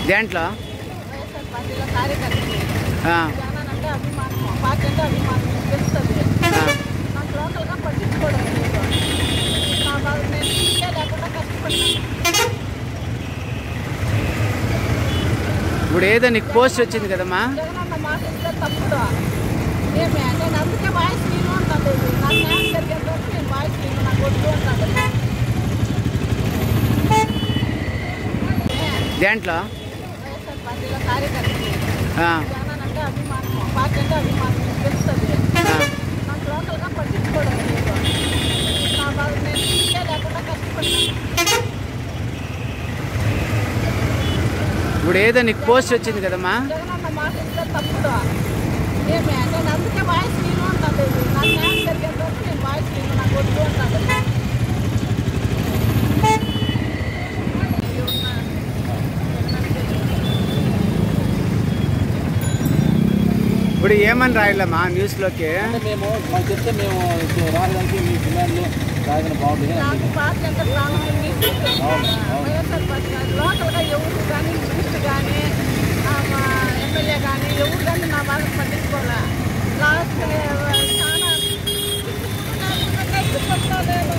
దేంట్లో వైఎస్ఆర్ పార్టీలో కార్యకర్తలు ఆ, జగన్ అంటే అభిమానం పార్టీ అంటే అభిమానం మీకు తెలుస్తుంది ఆ, నాకు లోకల్గా పట్టించుకోవడం లేదు నా బాధ నేను ఇంకే లేకుండా కష్టపడ్డాను ఇప్పుడు ఏదో నీకు పోస్ట్ వచ్చింది కదమ్మా జగన్ అన్న మాట ఇస్తే తప్పుడు ఏమి నేను అందుకే వాయిస్ నేను అంటాను నాకు న్యాయం జరిగేంత వరకు నేను వాయిస్ నేను నాకు వద్దు అంటాను దేంట్లో వైఎస్ఆర్ పార్టీలో కార్యకర్తలు ఆ, జగన్ అంటే అభిమానం పార్టీ అంటే అభిమానం మీకు తెలుస్తుంది ఆ, నాకు లోకల్గా పట్టించుకోవడం లేదు నా బాధ నేను ఇంకే లేకుండా కష్టపడ్డాను ఇప్పుడు ఏదో నీకు పోస్ట్ వచ్చింది కదమ్మా జగన్ అన్న మాట ఇస్తే తప్పుడు ఏమి నేను అందుకే వాయిస్ నేను అంటాను నాకు న్యాయం జరిగేంత వరకు నేను వాయిస్ నేను నాకు వద్దు అంటాను ఇప్పుడు ఏమని రాయాలమ్మా న్యూస్లోకి అంటే మేము మాకు చెప్తే మేము రాయడానికి మీ డిమాండ్లు రాయడం బాగుంటుంది నాకు పార్టీ అంటే ప్రాణం ఉంది. వైఎస్ఆర్ పార్టీ కాదు. లోకల్గా ఎవరు కానీ మినిస్టర్ కానీ ఆ, మా ఎమ్మెల్యే కానీ ఎవరు కానీ నా బాధ పట్టించుకోలే లాస్ట్ చాలా కష్టపడలేదు.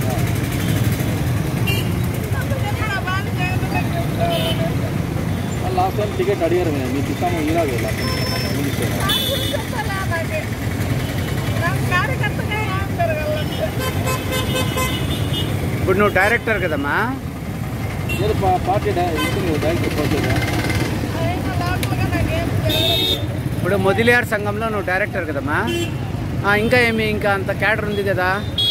అందుకని నా బాధ జగన్ లాస్ట్ టైం టికెట్ అడిగారు మేము మీకు ఇస్తాము ఈనాడు లాస్ట్ టైం మినిస్టర్ దాని గురించి చెప్పాలా నాకు? నాకు కార్యకర్తగా ఏం పెరగాలంటే ఇప్పుడు నువ్వు డైరెక్టర్ కదమ్మా ఏదో పా- పార్టీ డై- ఇస్తుంది డైరెక్ట్ పోతుంది అయినా లోకల్గా నాకేం జరగలేదు ఇప్పుడు మొదిలియార్ సంఘంలో నువ్వు డైరెక్టర్ కదమ్మా ఆ, ఇంకా ఏమి ఇంకా అంత క్యాడర్ ఉంది కదా